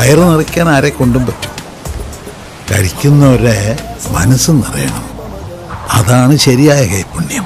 വയറ് നിറയ്ക്കാൻ ആരെ കൊണ്ടും പറ്റും കഴിക്കുന്നവരെ മനസ്സ് നിറയണം അതാണ് ശരിയായ കൈപുണ്യം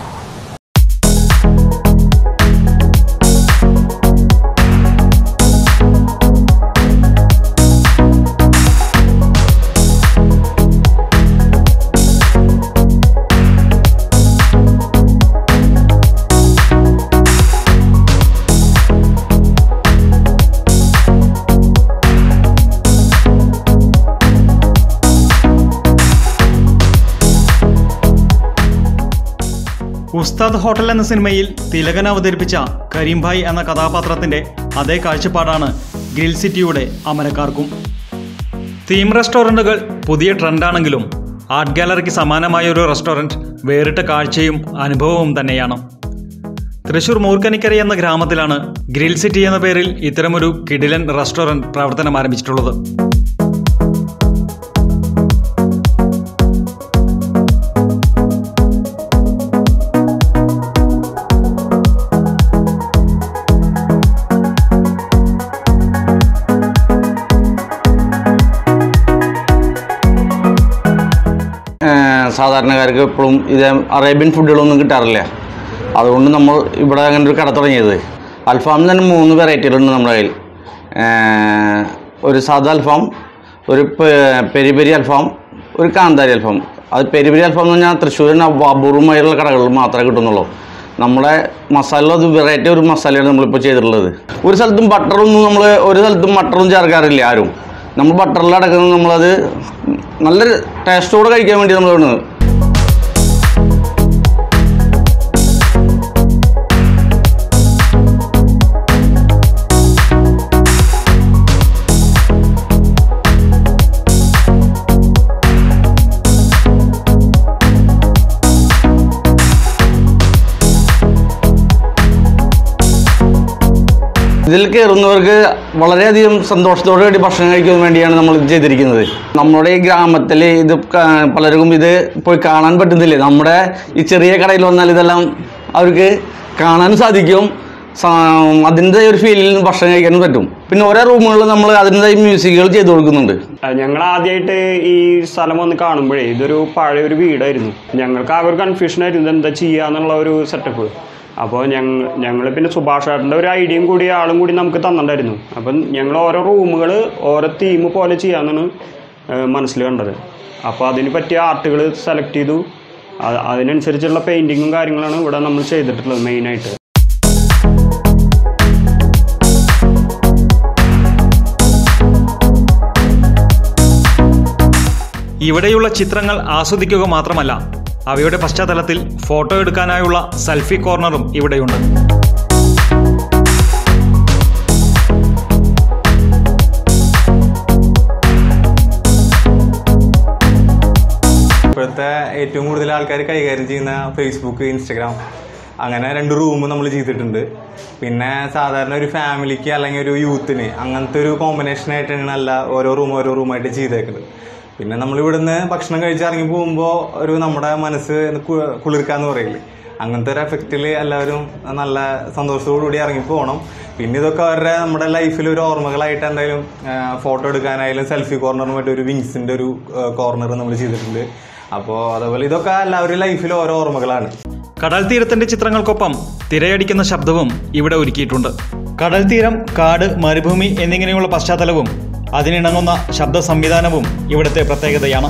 ഉസ്താദ് ഹോട്ടൽ എന്ന സിനിമയിൽ തിലകൻ അവതരിപ്പിച്ച കരീംഭായ് എന്ന കഥാപാത്രത്തിന്റെ അതേ കാഴ്ചപ്പാടാണ് ഗ്രിൽ സിറ്റിയുടെ അമരക്കാർക്കും തീം റെസ്റ്റോറൻറ്റുകൾ പുതിയ ട്രെൻഡാണെങ്കിലും ആർട്ട് ഗാലറിക്ക് സമാനമായ ഒരു റെസ്റ്റോറൻറ്റ് വേറിട്ട കാഴ്ചയും അനുഭവവും തന്നെയാണ് തൃശൂർ മൂർക്കനിക്കര എന്ന ഗ്രാമത്തിലാണ് ഗ്രിൽ സിറ്റി എന്ന പേരിൽ ഇത്തരമൊരു കിടിലൻ റെസ്റ്റോറൻറ്റ് പ്രവർത്തനം ആരംഭിച്ചിട്ടുള്ളത് ഏഹ് സാധാരണക്കാർക്ക് എപ്പോഴും ഇതേ അറേബ്യൻ ഫുഡുകളൊന്നും കിട്ടാറില്ല അതുകൊണ്ട് നമ്മൾ ഇവിടെ അങ്ങനെ ഒരു കട തുടങ്ങിയത് അൽഫാമിന് തന്നെ മൂന്ന് വെറൈറ്റികളുണ്ട് നമ്മുടെ കയ്യിൽ ഏഹ് ഒരു സാദാ അൽഫാം ഒരു പെ- പെരി പെരി അൽഫാം ഒരു കാന്താരി അൽഫാം അത് പെരി പെരി അൽഫാം എന്ന് പറഞ്ഞാൽ തൃശ്ശൂരിന് അപൂർവമായിട്ടുള്ള കടകളിൽ മാത്രമേ കിട്ടുന്നുള്ളൂ നമ്മുടെ മസാല അത് വെറൈറ്റി ഒരു മസാലയാണ് നമ്മളിപ്പോൾ ചെയ്തിട്ടുള്ളത് ഒരു സ്ഥലത്തും ബട്ടറൊന്നും നമ്മൾ ഒരു സ്ഥലത്തും ബട്ടറും ചേർക്കാറില്ല ആരും നമ്മൾ ബട്ടറിൽ അടക്കുന്നത് നമ്മളത് നല്ലൊരു ടേസ്റ്റോടെ കഴിക്കാൻ വേണ്ടി നമ്മൾ ഇടുന്നത് ഇതിൽ കയറുന്നവർക്ക് വളരെയധികം സന്തോഷത്തോടു കൂടി ഭക്ഷണം കഴിക്കാൻ വേണ്ടിയാണ് നമ്മൾ ഇത് ചെയ്തിരിക്കുന്നത് നമ്മുടെ ഈ ഗ്രാമത്തിൽ ഇത് ക- പലർക്കും ഇത് പോയി കാണാൻ പറ്റുന്നില്ല നമ്മുടെ ഈ ചെറിയ കടയിൽ വന്നാൽ ഇതെല്ലാം അവർക്ക് കാണാൻ സാധിക്കും സാ- അതിൻ്റെ ഒരു ഫീലിൽ നിന്ന് ഭക്ഷണം കഴിക്കാനും പറ്റും പിന്നെ ഓരോ റൂമുകളിൽ നമ്മൾ അതിൻ്റെതായ മ്യൂസിക്കുകൾ ചെയ്തു കൊടുക്കുന്നുണ്ട് ഞങ്ങൾ ആദ്യമായിട്ട് ഈ സ്ഥലം വന്ന് കാണുമ്പോഴേ ഇതൊരു പഴയ ഒരു വീടായിരുന്നു ഞങ്ങൾക്ക് ആകെ ഒരു കൺഫ്യൂഷൻ ആയിരുന്നു എന്താ ചെയ്യാന്നുള്ള ഒരു സെറ്റപ്പ് അപ്പോൾ ഞങ്ങൾ ഞങ്ങൾ പിന്നെ സുഭാഷ് ചേട്ടൻ്റെ ഒരു ഐഡിയയും കൂടി ആളും കൂടി നമുക്ക് തന്നിട്ടുണ്ടായിരുന്നു അപ്പം ഞങ്ങൾ ഓരോ റൂമുകൾ ഓരോ തീം പോലെ ചെയ്യാമെന്നാണ് ഏഹ്, മനസ്സിൽ കണ്ടത് അപ്പോൾ അതിന് പറ്റിയ ആർട്ടുകൾ സെലക്ട് ചെയ്തു അത് അതിനനുസരിച്ചുള്ള പെയിൻറ്റിങ്ങും കാര്യങ്ങളാണ് ഇവിടെ നമ്മൾ ചെയ്തിട്ടുള്ളത് മെയിനായിട്ട് ഇവിടെയുള്ള ചിത്രങ്ങൾ ആസ്വദിക്കുക മാത്രമല്ല അവയുടെ പശ്ചാത്തലത്തിൽ ഫോട്ടോ എടുക്കാനായുള്ള സെൽഫി കോർണറും ഇവിടെയുണ്ട് ഇപ്പോഴത്തെ ഏറ്റവും കൂടുതൽ ആൾക്കാർ കൈകാര്യം ചെയ്യുന്ന ഫേസ്ബുക്ക് ഇൻസ്റ്റഗ്രാം അങ്ങനെ രണ്ട് റൂം നമ്മൾ ചെയ്തിട്ടുണ്ട് പിന്നെ സാധാരണ ഒരു ഫാമിലിക്ക് അല്ലെങ്കിൽ ഒരു യൂത്തിന് അങ്ങനത്തെ ഒരു കോമ്പിനേഷൻ ആയിട്ടാണ് അല്ല ഓരോ റൂം ഓരോ റൂമായിട്ട് ചെയ്തേക്കുന്നത് പിന്നെ നമ്മൾ ഇവിടുന്ന് ഭക്ഷണം കഴിച്ച് ഇറങ്ങി പോകുമ്പോൾ ഒരു നമ്മുടെ മനസ്സ് കു- കുളിർക്കാന്ന് പറയില്ലേ അങ്ങനത്തെ ഒരു എഫക്റ്റിൽ എല്ലാവരും നല്ല സന്തോഷത്തോടു കൂടി ഇറങ്ങി പോകണം പിന്നെ ഇതൊക്കെ അവരുടെ നമ്മുടെ ലൈഫിൽ ഒരു ഓർമ്മകളായിട്ട് എന്തായാലും ഫോട്ടോ എടുക്കാനായാലും സെൽഫി കോർണറും മറ്റൊരു ഒരു വിങ്സിന്റെ ഒരു കോർണർ നമ്മൾ ചെയ്തിട്ടുണ്ട് അപ്പോൾ അതേപോലെ ഇതൊക്കെ എല്ലാവരുടെ ലൈഫിൽ ഓരോ ഓർമ്മകളാണ് കടൽ തീരത്തിന്റെ ചിത്രങ്ങൾക്കൊപ്പം തിരയടിക്കുന്ന ശബ്ദവും ഇവിടെ ഒരുക്കിയിട്ടുണ്ട് കടൽ തീരം കാട് മരുഭൂമി എന്നിങ്ങനെയുള്ള പശ്ചാത്തലവും അതിനിണങ്ങുന്ന ശബ്ദ സംവിധാനവും ഇവിടുത്തെ പ്രത്യേകതയാണ്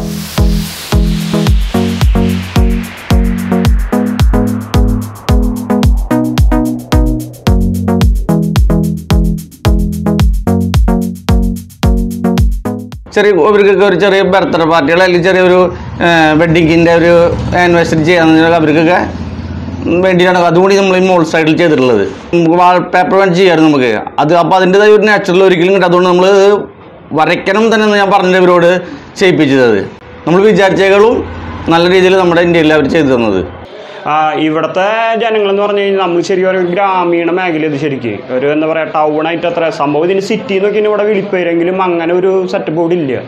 ചെറിയ ഇവർക്കൊക്കെ ഒരു ചെറിയ ബർത്ത്ഡേ പാർട്ടികൾ അല്ലെങ്കിൽ ചെറിയൊരു വെഡിങ്ങിൻ്റെ ഒരു ആനിവേഴ്സറി ചെയ്യാന്ന് അവർക്കൊക്കെ വേണ്ടിയാണ് അതുകൂടി നമ്മൾ ഈ മോൾ സൈഡിൽ ചെയ്തിട്ടുള്ളത് നമുക്ക് വാൾ പേപ്പർ വേണ്ടി ചെയ്യാറ് നമുക്ക് അത് അപ്പോൾ അതിൻ്റെതായ ഒരു നാച്ചുറൽ ഒരിക്കലും കിട്ടും അതുകൊണ്ട് നമ്മൾ വരയ്ക്കണം തന്നെ എന്ന് ഞാൻ പറഞ്ഞ ഇവരോട് ചെയ്യിപ്പിച്ചത് അത് നമ്മൾ വിചാരിച്ചേക്കാളും നല്ല രീതിയിൽ നമ്മുടെ ഇന്ത്യയിൽ അവർ ചെയ്തു തന്നത് ആ, ഇവിടുത്തെ ജനങ്ങൾ എന്ന് പറഞ്ഞു കഴിഞ്ഞാൽ നമ്മൾ ശരിക്കും ഒരു ഗ്രാമീണ മേഖല ഇത് ശരിക്കും ഒരു എന്താ പറയുക ടൗൺ ആയിട്ട് അത്ര സംഭവം ഇതിന് സിറ്റി എന്നൊക്കെ ഇവിടെ വിളിപ്പേരെങ്കിലും അങ്ങനെ ഒരു സെറ്റപ്പ് ഇവിടെ ഇല്ല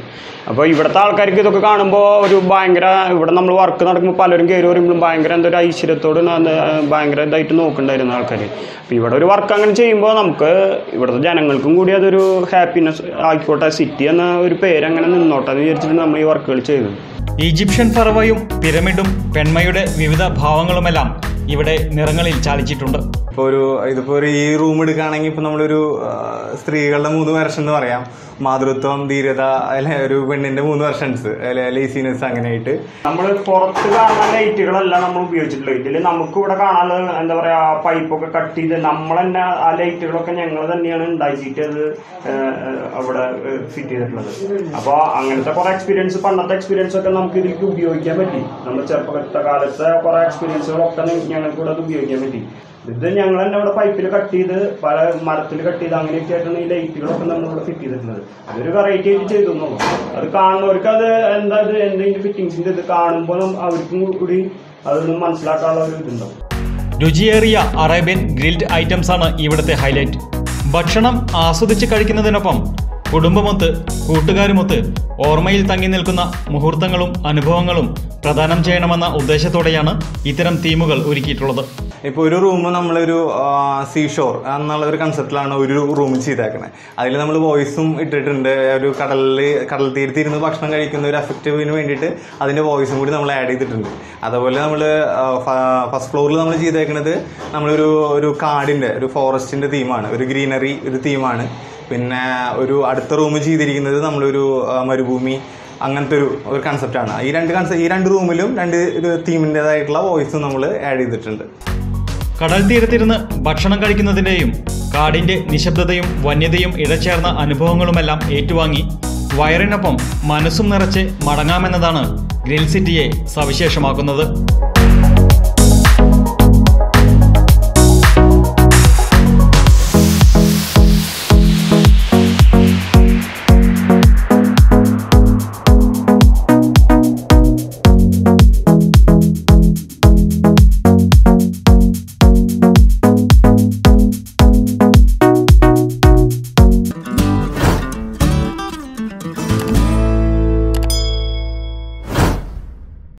അപ്പോൾ ഇവിടുത്തെ ആൾക്കാർക്ക് ഇതൊക്കെ കാണുമ്പോൾ ഒരു ഭയങ്കര ഇവിടെ നമ്മൾ വർക്ക് നടക്കുമ്പോൾ പലരും കയറി വരുമ്പോഴും ഭയങ്കര എന്തോ ഒരു ഐശ്വര്യത്തോട് ന- ന- ഭയങ്കര ഇതായിട്ട് നോക്കുന്നുണ്ടായിരുന്നു ആൾക്കാർ അപ്പോൾ ഇവിടെ ഒരു വർക്ക് അങ്ങനെ ചെയ്യുമ്പോൾ നമുക്ക് ഇവിടുത്തെ ജനങ്ങൾക്കും കൂടി അതൊരു ഹാപ്പിനെസ് ആയിക്കോട്ടെ സിറ്റി എന്ന ഒരു പേര് അങ്ങനെ നിന്നോട്ടെ എന്ന് വിചാരിച്ചിട്ട് നമ്മൾ ഈ വർക്കുകൾ ചെയ്തത് ഈജിപ്ഷ്യൻ ഫറവയും പിരമിഡും പെൺമയുടെ വിവിധ ഭാവങ്ങളുമെല്ലാം ഇവിടെ നിറങ്ങളിൽ ചാലിച്ചിട്ടുണ്ട് ഇപ്പോൾ ഒരു ഇതിപ്പോൾ ഒരു ഈ റൂം എടുക്കുകയാണെങ്കിൽ ഇപ്പോൾ നമ്മളൊരു ആ, സ്ത്രീകളുടെ മൂന്ന് വെർഷൻ എന്ന് പറയാം മാതൃത്വം ധീരത അല്ലെ ഒരു പെണ്ണിന്റെ മൂന്ന് വെർഷൻസ് അല്ലെ ലേസിനെസ് അങ്ങനെയായിട്ട് നമ്മൾ പുറത്ത് കാണുന്ന ലൈറ്റുകളല്ല നമ്മൾ ഉപയോഗിച്ചിട്ടുള്ളത് ഇതിൽ നമുക്ക് ഇവിടെ കാണാനുള്ള എന്താ പറയാ പൈപ്പൊക്കെ കട്ട് ചെയ്ത് നമ്മൾ തന്നെ ആ ലൈറ്റുകളൊക്കെ ഞങ്ങൾ തന്നെയാണ് ഉണ്ടാക്കിയിട്ട് അത് ഏഹ്, ഏഹ്, അവിടെ ഫിറ്റ് ചെയ്തിട്ടുള്ളത് അപ്പോൾ അങ്ങനത്തെ കുറെ എക്സ്പീരിയൻസ് പണ്ടത്തെ എക്സ്പീരിയൻസ് ഒക്കെ നമുക്ക് ഇതിലേക്ക് ഉപയോഗിക്കാൻ പറ്റി നമ്മൾ ചെറുപ്പത്തെ കാലത്തെ കുറെ എക്സ്പീരിയൻസുകളൊക്കെ ഞങ്ങൾക്ക് ഇവിടെ അത് ഉപയോഗിക്കാൻ പറ്റി ഇത് ഞങ്ങൾ തന്നെ ഇവിടെ പൈപ്പിൽ കട്ട് ചെയ്ത് പല മരത്തിൽ കട്ട് ചെയ്ത് അങ്ങനെയൊക്കെ ആയിട്ടാണ് ഈ ലൈറ്റുകളൊക്കെ നമ്മൾ ഇവിടെ ഫിറ്റ് ചെയ്തിട്ടുള്ളത് അതൊരു വെറൈറ്റി ആയിട്ട് ചെയ്തു എന്നുള്ളൂ. അത് കാണുന്നവർക്ക് അത് എന്താ ഇത് എന്തെങ്കിലും ഫിറ്റിങ്സിന്റെ ഇത് കാണുമ്പോൾ അവർക്കും കൂടി അതൊന്ന് മനസ്സിലാക്കാനുള്ള ഒരു ഇതുണ്ടാവും രുചിയേറിയ അറേബ്യൻ ഗ്രിൽഡ് ഐറ്റംസ് ആണ് ഇവിടുത്തെ ഹൈലൈറ്റ് ഭക്ഷണം ആസ്വദിച്ച് കഴിക്കുന്നതിനൊപ്പം കുടുംബമൊത്ത് കൂട്ടുകാരുമൊത്ത് ഓർമ്മയിൽ തങ്ങി നിൽക്കുന്ന മുഹൂർത്തങ്ങളും അനുഭവങ്ങളും പ്രദാനം ചെയ്യണമെന്ന ഉദ്ദേശത്തോടെയാണ് ഇത്തരം തീമുകൾ ഒരുക്കിയിട്ടുള്ളത് ഇപ്പോൾ ഒരു റൂം നമ്മളൊരു സീഷോർ എന്നുള്ള ഒരു കൺസെപ്റ്റിലാണ് ഒരു റൂം ചെയ്തേക്കണേ അതിൽ നമ്മൾ വോയിസും ഇട്ടിട്ടുണ്ട് ഒരു കടലിൽ കടൽ തീരത്ത് ഇരുന്ന് ഭക്ഷണം കഴിക്കുന്ന ഒരു എഫക്റ്റീവിന് വേണ്ടിയിട്ട് അതിൻ്റെ വോയിസും കൂടി നമ്മൾ ആഡ് ചെയ്തിട്ടുണ്ട് അതുപോലെ നമ്മൾ ഫസ്റ്റ് ഫ്ലോറിൽ നമ്മൾ ചെയ്തേക്കുന്നത് നമ്മളൊരു ഒരു കാടിൻ്റെ ഒരു ഫോറസ്റ്റിൻ്റെ തീമാണ് ഒരു ഗ്രീനറി ഒരു തീമാണ് പിന്നെ ഒരു അടുത്ത റൂം ചെയ്തിരിക്കുന്നത് നമ്മളൊരു ആ, മരുഭൂമി അങ്ങനത്തെ ഒരു ഒരു കൺസെപ്റ്റാണ് ഈ രണ്ട് കൺസെപ്റ്റ് ഈ രണ്ട് റൂമിലും രണ്ട് തീമിൻ്റെതായിട്ടുള്ള വോയിസും നമ്മൾ ആഡ് ചെയ്തിട്ടുണ്ട് കടൽ തീരത്തിരുന്ന് ഭക്ഷണം കഴിക്കുന്നതിൻ്റെയും കാടിൻ്റെ നിശബ്ദതയും വന്യതയും ഇഴചേർന്ന അനുഭവങ്ങളുമെല്ലാം ഏറ്റുവാങ്ങി വയറിനൊപ്പം മനസ്സും നിറച്ച് മടങ്ങാമെന്നതാണ് ഗ്രിൽ സിറ്റിയെ സവിശേഷമാക്കുന്നത്